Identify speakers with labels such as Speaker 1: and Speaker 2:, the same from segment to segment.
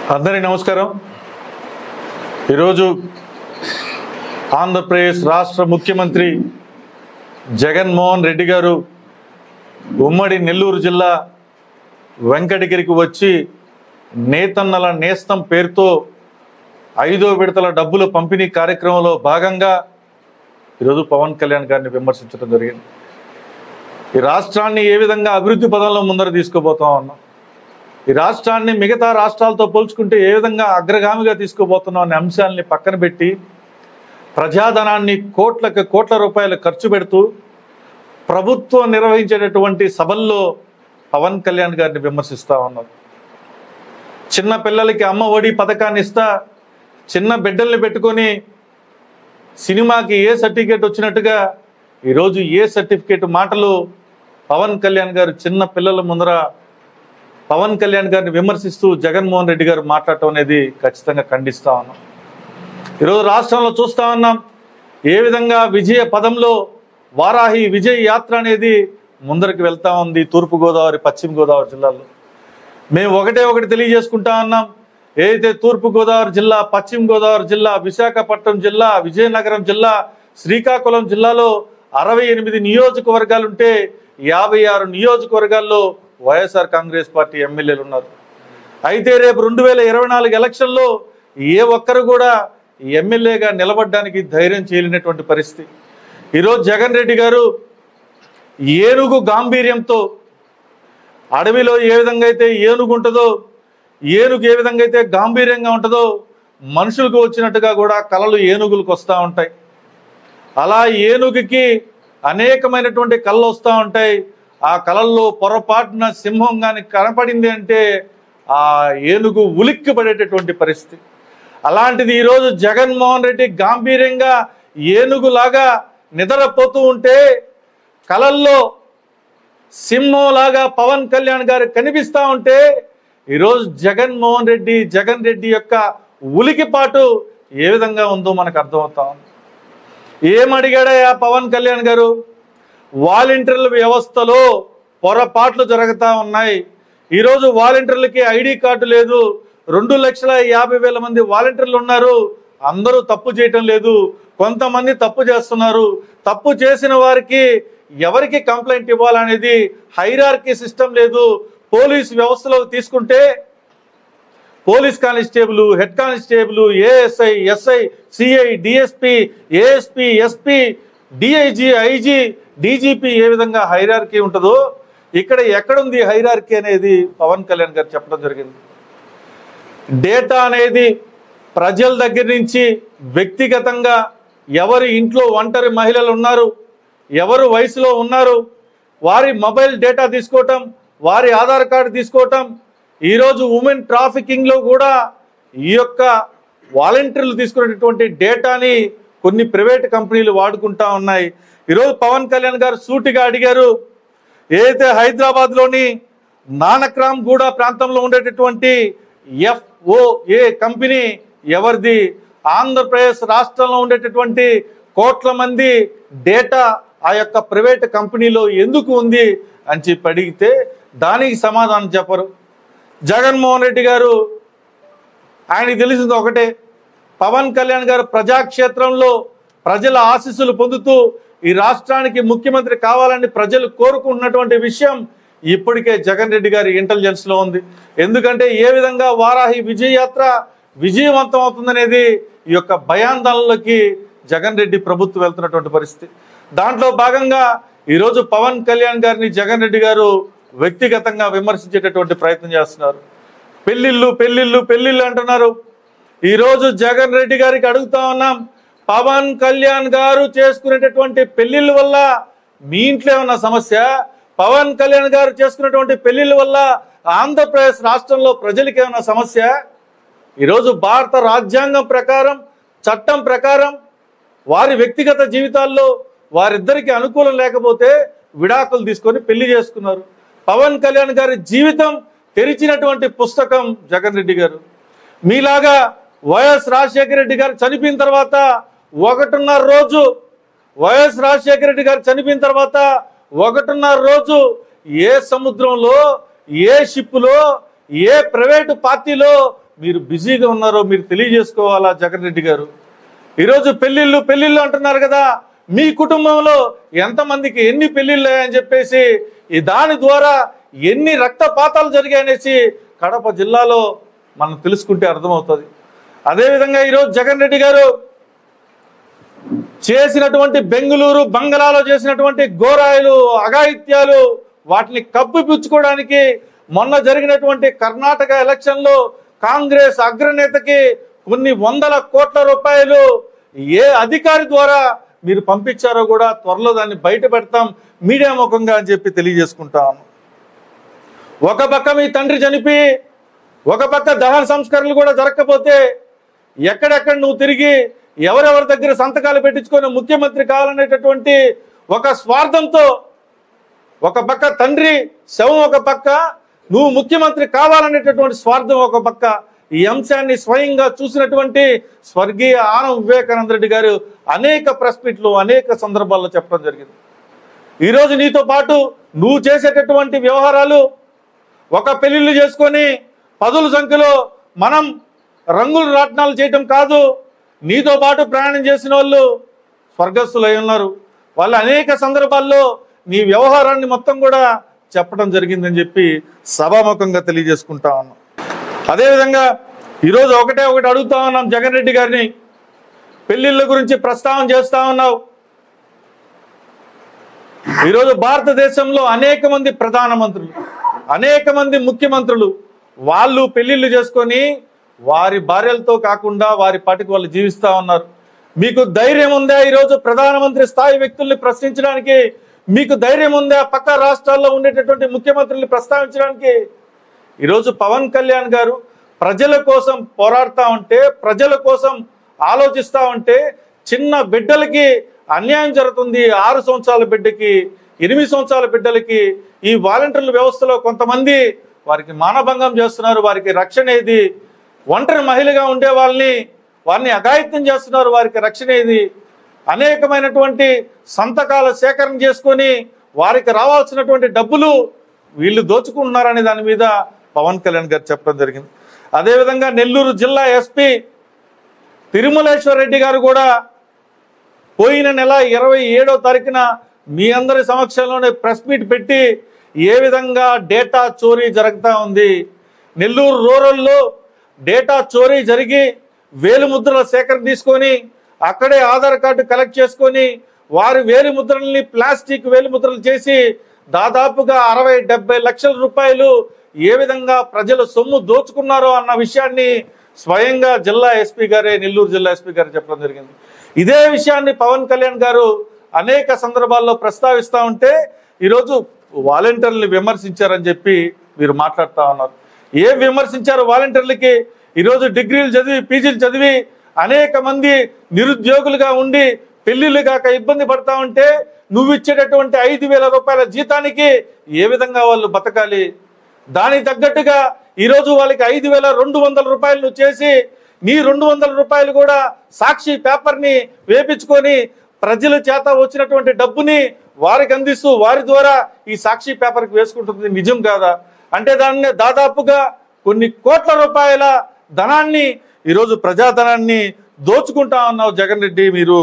Speaker 1: అందరికీ నమస్కారం ఈరోజు ఆంధ్రప్రదేశ్ రాష్ట్ర ముఖ్యమంత్రి జగన్మోహన్ రెడ్డి గారు ఉమ్మడి నెల్లూరు జిల్లా వెంకటగిరికి వచ్చి నేతన్నల నేస్తం పేరుతో ఐదో విడతల డబ్బుల పంపిణీ కార్యక్రమంలో భాగంగా ఈరోజు పవన్ కళ్యాణ్ గారిని విమర్శించడం జరిగింది ఈ రాష్ట్రాన్ని ఏ విధంగా అభివృద్ధి పదంలో ముందర తీసుకుపోతా ఉన్నాం ఈ రాష్ట్రాన్ని మిగతా రాష్ట్రాలతో పోల్చుకుంటే ఏ విధంగా అగ్రగామిగా తీసుకుపోతున్నాం అనే అంశాలని పక్కన పెట్టి ప్రజాధనాన్ని కోట్లకు కోట్ల రూపాయలు ఖర్చు పెడుతూ ప్రభుత్వం నిర్వహించేటటువంటి సభల్లో పవన్ కళ్యాణ్ గారిని విమర్శిస్తూ ఉన్నారు చిన్న పిల్లలకి అమ్మ ఒడి పథకాన్ని ఇస్తా చిన్న బిడ్డల్ని పెట్టుకొని సినిమాకి ఏ సర్టిఫికేట్ వచ్చినట్టుగా ఈరోజు ఏ సర్టిఫికేట్ మాటలు పవన్ కళ్యాణ్ గారు చిన్న పిల్లల ముందర పవన్ కళ్యాణ్ గారిని విమర్శిస్తూ జగన్మోహన్ రెడ్డి గారు మాట్లాడటం అనేది ఖచ్చితంగా ఖండిస్తా ఉన్నాం ఈరోజు రాష్ట్రంలో చూస్తా ఉన్నాం ఏ విధంగా విజయ పదంలో వారాహి విజయ యాత్ర అనేది ముందరికి వెళ్తా ఉంది తూర్పుగోదావరి పశ్చిమ గోదావరి జిల్లాలో మేము ఒకటే ఒకటి తెలియజేసుకుంటా ఉన్నాం ఏదైతే తూర్పు గోదావరి జిల్లా పశ్చిమ గోదావరి జిల్లా విశాఖపట్నం జిల్లా విజయనగరం జిల్లా శ్రీకాకుళం జిల్లాలో అరవై ఎనిమిది నియోజకవర్గాలుంటే యాభై ఆరు నియోజకవర్గాల్లో వైఎస్ఆర్ కాంగ్రెస్ పార్టీ ఎమ్మెల్యేలు ఉన్నారు అయితే రేపు రెండు వేల ఇరవై నాలుగు ఎలక్షన్లో ఏ ఒక్కరు కూడా ఎమ్మెల్యేగా నిలబడడానికి ధైర్యం చేయలేనటువంటి పరిస్థితి ఈరోజు జగన్ రెడ్డి గారు ఏనుగు గాంభీర్యంతో అడవిలో ఏ విధంగా అయితే ఏనుగు ఉంటుందో ఏనుగు ఏ విధంగా అయితే గాంభీర్యంగా ఉంటుందో మనుషులకు వచ్చినట్టుగా కూడా కళలు ఏనుగులకు వస్తూ ఉంటాయి అలా ఏనుగుకి అనేకమైనటువంటి కళ్ళు వస్తూ ఉంటాయి ఆ కళల్లో పొరపాటున సింహం కానీ కనపడింది అంటే ఆ ఏనుగు ఉలిక్కి పడేటటువంటి పరిస్థితి అలాంటిది ఈరోజు జగన్మోహన్ రెడ్డి గాంభీర్యంగా ఏనుగులాగా నిద్రపోతూ ఉంటే కళల్లో సింహంలాగా పవన్ కళ్యాణ్ గారు కనిపిస్తా ఉంటే ఈరోజు జగన్మోహన్ రెడ్డి జగన్ రెడ్డి యొక్క ఉలికిపాటు ఏ విధంగా ఉందో మనకు అర్థమవుతా ఉంది ఏమడిగాడయా పవన్ కళ్యాణ్ గారు వాలంటీర్ల వ్యవస్థలో పొరపాట్లు జరుగుతూ ఉన్నాయి ఈరోజు వాలంటీర్లకి ఐడి కార్డు లేదు రెండు లక్షల యాభై వేల మంది వాలంటీర్లు ఉన్నారు అందరూ తప్పు చేయటం లేదు కొంతమంది తప్పు చేస్తున్నారు తప్పు చేసిన వారికి ఎవరికి కంప్లైంట్ ఇవ్వాలనేది హైరార్కీ సిస్టమ్ లేదు పోలీస్ వ్యవస్థలో తీసుకుంటే police constable head constable ASI SI CI DSP ASP SP DIG IG DGP ఏ విధంగా హైరార్కీ ఉంటుందో ఇక్కడ ఎక్కడుంది హైరార్కీ అనేది పవన్ కళ్యాణ్ గారు చెప్పడం జరిగింది డేటా అనేది ప్రజల దగ్గర నుంచి వ్యక్తిగతంగా ఎవరి ఇంట్లో ఒంటరి మహిళలు ఉన్నారు ఎవరు వయసులో ఉన్నారు వారి మొబైల్ డేటా తీసుకోవటం వారి ఆధార్ కార్డు తీసుకోవటం ఈరోజు ఉమెన్ ట్రాఫికింగ్లో కూడా ఈ యొక్క వాలంటీర్లు తీసుకునేటటువంటి డేటాని కొన్ని ప్రైవేట్ కంపెనీలు వాడుకుంటా ఉన్నాయి ఈరోజు పవన్ కళ్యాణ్ గారు సూటిగా అడిగారు ఏదైతే హైదరాబాద్లోని నానక్రామ్ గూడ ప్రాంతంలో ఉండేటటువంటి ఎఫ్ఓఏ కంపెనీ ఎవరిది ఆంధ్రప్రదేశ్ రాష్ట్రంలో ఉండేటటువంటి కోట్ల మంది డేటా ఆ యొక్క ప్రైవేట్ కంపెనీలో ఎందుకు ఉంది అని చెప్పి అడిగితే దానికి సమాధానం చెప్పరు జగన్మోహన్ రెడ్డి గారు ఆయనకి తెలిసింది ఒకటే పవన్ కళ్యాణ్ గారు ప్రజాక్షేత్రంలో ప్రజల ఆశీస్సులు పొందుతూ ఈ రాష్ట్రానికి ముఖ్యమంత్రి కావాలని ప్రజలు కోరుకుంటున్నటువంటి విషయం ఇప్పటికే జగన్ రెడ్డి గారి ఇంటెలిజెన్స్ లో ఉంది ఎందుకంటే ఏ విధంగా వారాహి విజయయాత్ర విజయవంతం అవుతుందనేది ఈ యొక్క భయాందోళనలోకి జగన్ రెడ్డి ప్రభుత్వం వెళ్తున్నటువంటి పరిస్థితి దాంట్లో భాగంగా ఈరోజు పవన్ కళ్యాణ్ గారిని జగన్ రెడ్డి గారు వ్యక్తిగతంగా విమర్శించేటటువంటి ప్రయత్నం చేస్తున్నారు పెళ్ళిళ్ళు పెళ్ళిళ్ళు పెళ్ళిళ్ళు అంటున్నారు ఈరోజు జగన్ రెడ్డి గారికి అడుగుతా ఉన్నాం పవన్ కళ్యాణ్ గారు చేసుకునేటటువంటి పెళ్లిళ్ళ వల్ల మీ ఇంట్లో ఏమన్నా సమస్య పవన్ కళ్యాణ్ గారు చేసుకునేటువంటి పెళ్లిళ్ళ వల్ల ఆంధ్రప్రదేశ్ రాష్ట్రంలో ప్రజలకి ఏమన్నా సమస్య ఈరోజు భారత రాజ్యాంగం ప్రకారం చట్టం ప్రకారం వారి వ్యక్తిగత జీవితాల్లో వారిద్దరికి అనుకూలం లేకపోతే విడాకులు తీసుకొని పెళ్లి చేసుకున్నారు పవన్ కళ్యాణ్ గారి జీవితం తెరిచినటువంటి పుస్తకం జగన్ రెడ్డి గారు మీలాగా వైఎస్ రాజశేఖర రెడ్డి గారు చనిపోయిన తర్వాత ఒకటిన్నర రోజు వైఎస్ రాజశేఖర రెడ్డి గారు చనిపోయిన తర్వాత ఒకటిన్నర రోజు ఏ సముద్రంలో ఏ షిప్పులో ఏ ప్రైవేటు పార్టీలో మీరు బిజీగా ఉన్నారో మీరు తెలియజేసుకోవాలా జగన్ రెడ్డి గారు ఈరోజు పెళ్ళిళ్ళు పెళ్ళిళ్ళు అంటున్నారు కదా మీ కుటుంబంలో ఎంతమందికి ఎన్ని పెళ్ళిళ్ళు అని చెప్పేసి ఈ దాని ద్వారా ఎన్ని రక్తపాతాలు జరిగాయనేసి కడప జిల్లాలో మనం తెలుసుకుంటే అర్థమవుతుంది అదేవిధంగా ఈరోజు జగన్ రెడ్డి గారు చేసినటువంటి బెంగుళూరు బంగళాలో చేసినటువంటి ఘోరాయిలు అఘాయిత్యాలు వాటిని కప్పిపుచ్చుకోవడానికి మొన్న జరిగినటువంటి కర్ణాటక ఎలక్షన్లో కాంగ్రెస్ అగ్రనేతకి కొన్ని వందల కోట్ల రూపాయలు ఏ అధికారి ద్వారా మీరు పంపించారో కూడా త్వరలో దాన్ని బయట పెడతాం మీడియా ముఖంగా అని చెప్పి తెలియజేసుకుంటాను ఒక పక్క మీ తండ్రి చనిపోయి ఒక పక్క దహన సంస్కరణలు కూడా జరగకపోతే ఎక్కడెక్కడ నువ్వు తిరిగి ఎవరెవరి దగ్గర సంతకాలు పెట్టించుకొని ముఖ్యమంత్రి కావాలనేటటువంటి ఒక స్వార్థంతో ఒక పక్క తండ్రి శవం ఒక పక్క నువ్వు ముఖ్యమంత్రి కావాలనేటటువంటి స్వార్థం ఒక పక్క ఈ అంశాన్ని స్వయంగా చూసినటువంటి స్వర్గీయ ఆనం వివేకానంద రెడ్డి గారు అనేక ప్రెస్ మీట్లు అనేక సందర్భాల్లో చెప్పడం జరిగింది ఈరోజు నీతో పాటు నువ్వు చేసేటటువంటి వ్యవహారాలు ఒక పెళ్లిళ్ళు చేసుకొని పదుల సంఖ్యలో మనం రంగులు రాట్నాలు చేయటం కాదు నీతో పాటు ప్రయాణం చేసిన వాళ్ళు స్వర్గస్థులై ఉన్నారు వాళ్ళు అనేక సందర్భాల్లో నీ వ్యవహారాన్ని మొత్తం కూడా చెప్పడం జరిగిందని చెప్పి సభాముఖంగా తెలియజేసుకుంటా ఉన్నాం అదేవిధంగా ఈరోజు ఒకటే ఒకటి అడుగుతా ఉన్నాం జగన్ రెడ్డి గారిని పెళ్లిళ్ళ గురించి ప్రస్తావన చేస్తా ఉన్నావు ఈరోజు భారతదేశంలో అనేక మంది ప్రధానమంత్రులు అనేక మంది ముఖ్యమంత్రులు వాళ్ళు పెళ్లిళ్ళు చేసుకొని వారి భార్యలతో కాకుండా వారి పాటికి వాళ్ళు జీవిస్తా ఉన్నారు మీకు ధైర్యం ఉందా ఈరోజు ప్రధానమంత్రి స్థాయి వ్యక్తుల్ని ప్రశ్నించడానికి మీకు ధైర్యం ఉందా పక్క రాష్ట్రాల్లో ఉండేటటువంటి ముఖ్యమంత్రుల్ని ప్రస్తావించడానికి ఈరోజు పవన్ కళ్యాణ్ గారు ప్రజల కోసం పోరాడుతూ ఉంటే ప్రజల కోసం ఆలోచిస్తూ ఉంటే చిన్న బిడ్డలకి అన్యాయం జరుగుతుంది ఆరు సంవత్సరాల బిడ్డకి ఎనిమిది సంవత్సరాల బిడ్డలకి ఈ వాలంటీర్ల వ్యవస్థలో కొంతమంది వారికి మానభంగం చేస్తున్నారు వారికి రక్షణ ఏది ఒంటరి మహిళగా ఉండే వాళ్ళని వారిని అఘాయిత్యం చేస్తున్నారు వారికి రక్షణ ఏది అనేకమైనటువంటి సంతకాల సేకరణ చేసుకొని వారికి రావాల్సినటువంటి డబ్బులు వీళ్ళు దోచుకుంటున్నారనే దాని మీద పవన్ కళ్యాణ్ గారు చెప్పడం జరిగింది అదేవిధంగా నెల్లూరు జిల్లా ఎస్పీ తిరుమలేశ్వర రెడ్డి గారు కూడా పోయిన నెల ఇరవై ఏడో తారీఖున మీ అందరి సమక్షంలోనే ప్రెస్ మీట్ పెట్టి ఏ విధంగా డేటా చోరీ జరుగుతూ ఉంది నెల్లూరు రూరల్లో డేటా చోరీ జరిగి వేలు ముద్రల సేకరణ తీసుకొని అక్కడే ఆధార్ కార్డు కలెక్ట్ చేసుకొని వారి వేలు ముద్రల్ని ప్లాస్టిక్ వేలు ముద్రలు చేసి దాదాపుగా అరవై డెబ్బై లక్షల రూపాయలు ఏ విధంగా ప్రజల సొమ్ము దోచుకున్నారో అన్న విషయాన్ని స్వయంగా జిల్లా ఎస్పీ గారే నెల్లూరు జిల్లా ఎస్పీ గారు చెప్పడం జరిగింది ఇదే విషయాన్ని పవన్ కళ్యాణ్ గారు అనేక సందర్భాల్లో ప్రస్తావిస్తూ ఉంటే ఈరోజు వాలంటీర్ని విమర్శించారని చెప్పి మీరు మాట్లాడుతూ ఉన్నారు ఏం విమర్శించారు వాలంటీర్లకి ఈరోజు డిగ్రీలు చదివి పీజీలు చదివి అనేక మంది నిరుద్యోగులుగా ఉండి పెళ్లిళ్ళు కాక ఇబ్బంది పడతా ఉంటే నువ్వు ఇచ్చేటటువంటి ఐదు వేల రూపాయల జీతానికి ఏ విధంగా వాళ్ళు బతకాలి దానికి తగ్గట్టుగా ఈరోజు వాళ్ళకి ఐదు వేల రెండు వందల రూపాయలు నువ్వు చేసి నీ రెండు వందల రూపాయలు కూడా సాక్షి పేపర్ని వేపించుకొని ప్రజల చేత వచ్చినటువంటి డబ్బుని వారికి అందిస్తూ వారి ద్వారా ఈ సాక్షి పేపర్కి వేసుకుంటుంది నిజం కాదా అంటే దాన్ని దాదాపుగా కొన్ని కోట్ల రూపాయల ధనాన్ని ఈరోజు ప్రజాధనాన్ని దోచుకుంటా ఉన్నావు జగన్ రెడ్డి మీరు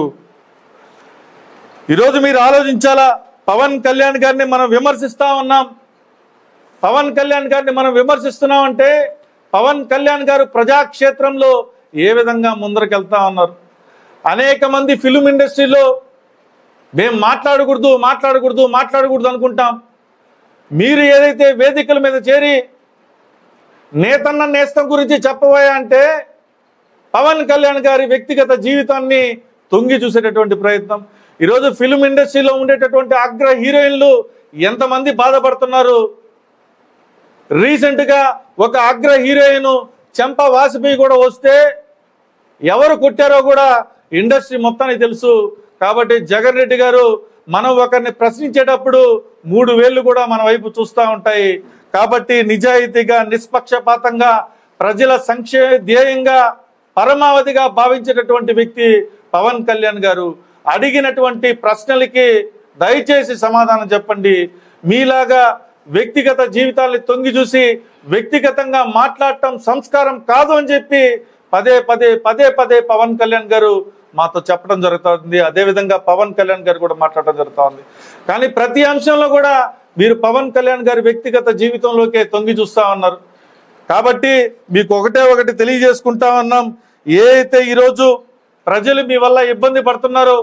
Speaker 1: ఈరోజు మీరు ఆలోచించాలా పవన్ కళ్యాణ్ గారిని మనం విమర్శిస్తా ఉన్నాం పవన్ కళ్యాణ్ గారిని మనం విమర్శిస్తున్నాం అంటే పవన్ కళ్యాణ్ గారు ప్రజాక్షేత్రంలో ఏ విధంగా ముందరకెళ్తా ఉన్నారు అనేక మంది ఫిలిం ఇండస్ట్రీలో మేము మాట్లాడకూడదు మాట్లాడకూడదు మాట్లాడకూడదు అనుకుంటాం మీరు ఏదైతే వేదికల మీద చేరి నేతన్న నేస్తం గురించి చెప్పబోయా అంటే పవన్ కళ్యాణ్ గారి వ్యక్తిగత జీవితాన్ని తొంగి చూసేటటువంటి ప్రయత్నం ఈరోజు ఫిలిం ఇండస్ట్రీలో ఉండేటటువంటి అగ్ర హీరోయిన్లు ఎంతమంది బాధపడుతున్నారు రీసెంట్ గా ఒక అగ్ర హీరోయిన్ చెంప వాసిపి కూడా వస్తే ఎవరు కొట్టారో కూడా ఇండస్ట్రీ మొత్తానికి తెలుసు కాబట్టి జగన్ రెడ్డి గారు మనం ఒకరిని ప్రశ్నించేటప్పుడు మూడు వేళ్ళు కూడా మన వైపు చూస్తూ ఉంటాయి కాబట్టి నిజాయితీగా నిష్పక్షపాతంగా ప్రజల సంక్షేమ ధ్యేయంగా పరమావధిగా భావించేటటువంటి వ్యక్తి పవన్ కళ్యాణ్ గారు అడిగినటువంటి ప్రశ్నలకి దయచేసి సమాధానం చెప్పండి మీలాగా వ్యక్తిగత జీవితాల్ని తొంగి చూసి వ్యక్తిగతంగా మాట్లాడటం సంస్కారం కాదు అని చెప్పి పదే పదే పదే పదే పవన్ కళ్యాణ్ గారు మాతో చెప్పడం జరుగుతుంది అదేవిధంగా పవన్ కళ్యాణ్ గారు కూడా మాట్లాడడం జరుగుతుంది కానీ ప్రతి అంశంలో కూడా మీరు పవన్ కళ్యాణ్ గారి వ్యక్తిగత జీవితంలోకే తొంగి చూస్తా ఉన్నారు కాబట్టి మీకు ఒకటే ఒకటి తెలియజేసుకుంటా ఉన్నాం ఏ అయితే ఈరోజు ప్రజలు మీ వల్ల ఇబ్బంది పడుతున్నారో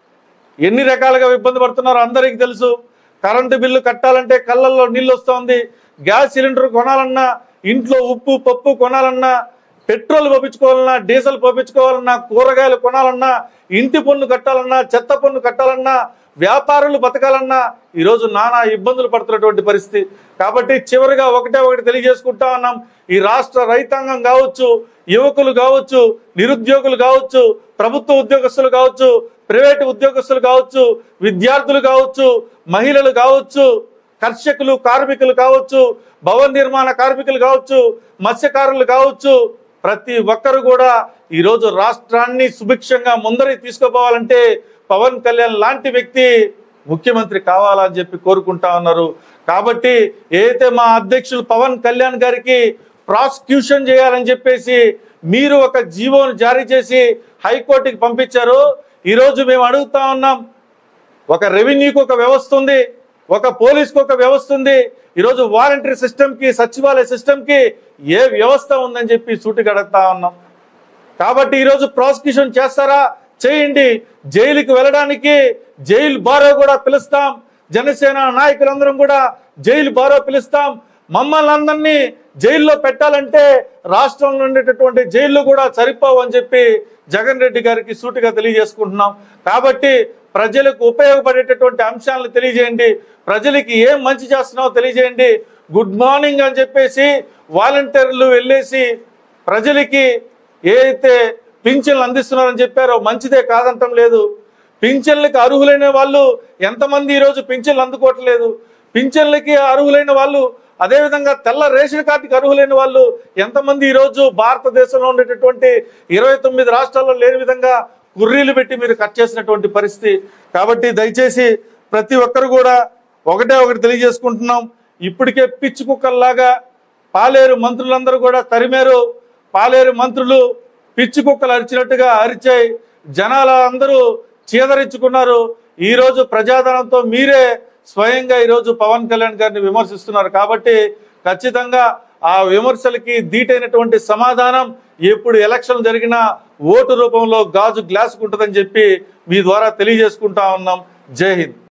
Speaker 1: ఎన్ని రకాలుగా ఇబ్బంది పడుతున్నారో అందరికీ తెలుసు కరెంటు బిల్లు కట్టాలంటే కళ్ళల్లో నీళ్ళు వస్తుంది గ్యాస్ సిలిండర్ కొనాలన్నా ఇంట్లో ఉప్పు పప్పు కొనాలన్నా పెట్రోల్ పంపించుకోవాలన్నా డీజిల్ పంపించుకోవాలన్నా కూరగాయలు కొనాలన్నా ఇంటి పన్ను కట్టాలన్నా చెత్త పన్ను కట్టాలన్నా వ్యాపారులు బతకాలన్నా ఈరోజు నానా ఇబ్బందులు పడుతున్నటువంటి పరిస్థితి కాబట్టి చివరిగా ఒకటే ఒకటి తెలియజేసుకుంటా ఉన్నాం ఈ రాష్ట్ర రైతాంగం కావచ్చు యువకులు కావచ్చు నిరుద్యోగులు కావచ్చు ప్రభుత్వ ఉద్యోగస్తులు కావచ్చు ప్రైవేటు ఉద్యోగస్తులు కావచ్చు విద్యార్థులు కావచ్చు మహిళలు కావచ్చు కర్షకులు కార్మికులు కావచ్చు భవన నిర్మాణ కార్మికులు కావచ్చు మత్స్యకారులు కావచ్చు ప్రతి ఒక్కరు కూడా ఈరోజు రాష్ట్రాన్ని సుభిక్షంగా ముందరికి తీసుకుపోవాలంటే పవన్ కళ్యాణ్ లాంటి వ్యక్తి ముఖ్యమంత్రి కావాలని చెప్పి కోరుకుంటా ఉన్నారు కాబట్టి ఏదైతే మా అధ్యక్షులు పవన్ కళ్యాణ్ గారికి ప్రాసిక్యూషన్ చేయాలని చెప్పేసి మీరు ఒక జీవోను జారీ చేసి హైకోర్టుకి పంపించారు ఈరోజు మేము అడుగుతా ఉన్నాం ఒక రెవెన్యూకి ఒక వ్యవస్థ ఉంది ఒక పోలీస్కి ఒక వ్యవస్థ ఉంది ఈరోజు వాలంటరీ సిస్టమ్కి సచివాలయ సిస్టమ్కి ఏ వ్యవస్థ ఉందని చెప్పి సూటిగా అడుగుతా ఉన్నాం కాబట్టి ఈరోజు ప్రాసిక్యూషన్ చేస్తారా చేయండి జైలుకి వెళ్ళడానికి జైలు బారో కూడా పిలుస్తాం జనసేన నాయకులందరం కూడా జైలు బారో పిలుస్తాం మమ్మల్ని అందరినీ జైల్లో పెట్టాలంటే రాష్ట్రంలో ఉండేటటువంటి జైళ్ళు కూడా సరిపోవు అని చెప్పి జగన్ రెడ్డి గారికి సూటిగా తెలియజేసుకుంటున్నాం కాబట్టి ప్రజలకు ఉపయోగపడేటటువంటి అంశాలను తెలియజేయండి ప్రజలకి ఏం మంచి చేస్తున్నావో తెలియజేయండి గుడ్ మార్నింగ్ అని చెప్పేసి వాలంటీర్లు వెళ్ళేసి ప్రజలకి ఏదైతే పింఛన్లు అందిస్తున్నారని చెప్పారో మంచిదే కాదంటం లేదు పింఛన్లకి అర్హులైన వాళ్ళు ఎంతమంది ఈరోజు పింఛన్లు అందుకోవట్లేదు పింఛన్లకి అర్హులైన వాళ్ళు అదేవిధంగా తెల్ల రేషన్ కార్డుకి అర్హులైన వాళ్ళు ఎంతమంది ఈరోజు భారతదేశంలో ఉండేటటువంటి ఇరవై తొమ్మిది రాష్ట్రాల్లో లేని విధంగా కుర్రీలు పెట్టి మీరు కట్ చేసినటువంటి పరిస్థితి కాబట్టి దయచేసి ప్రతి ఒక్కరు కూడా ఒకటే ఒకటి తెలియజేసుకుంటున్నాం ఇప్పటికే పిచ్చి కుక్కల్లాగా పాలేరు మంత్రులందరూ కూడా తరిమారు పాలేరు మంత్రులు పిచ్చి కుక్కలు అరిచినట్టుగా అరిచాయి జనాల అందరూ చీదరించుకున్నారు ఈ రోజు ప్రజాధనంతో మీరే స్వయంగా ఈరోజు పవన్ కళ్యాణ్ గారిని విమర్శిస్తున్నారు కాబట్టి ఖచ్చితంగా ఆ విమర్శలకి ధీటైనటువంటి సమాధానం ఎప్పుడు ఎలక్షన్ జరిగినా ఓటు రూపంలో గాజు గ్లాసుకుంటుందని చెప్పి మీ ద్వారా తెలియజేసుకుంటా ఉన్నాం జై హింద్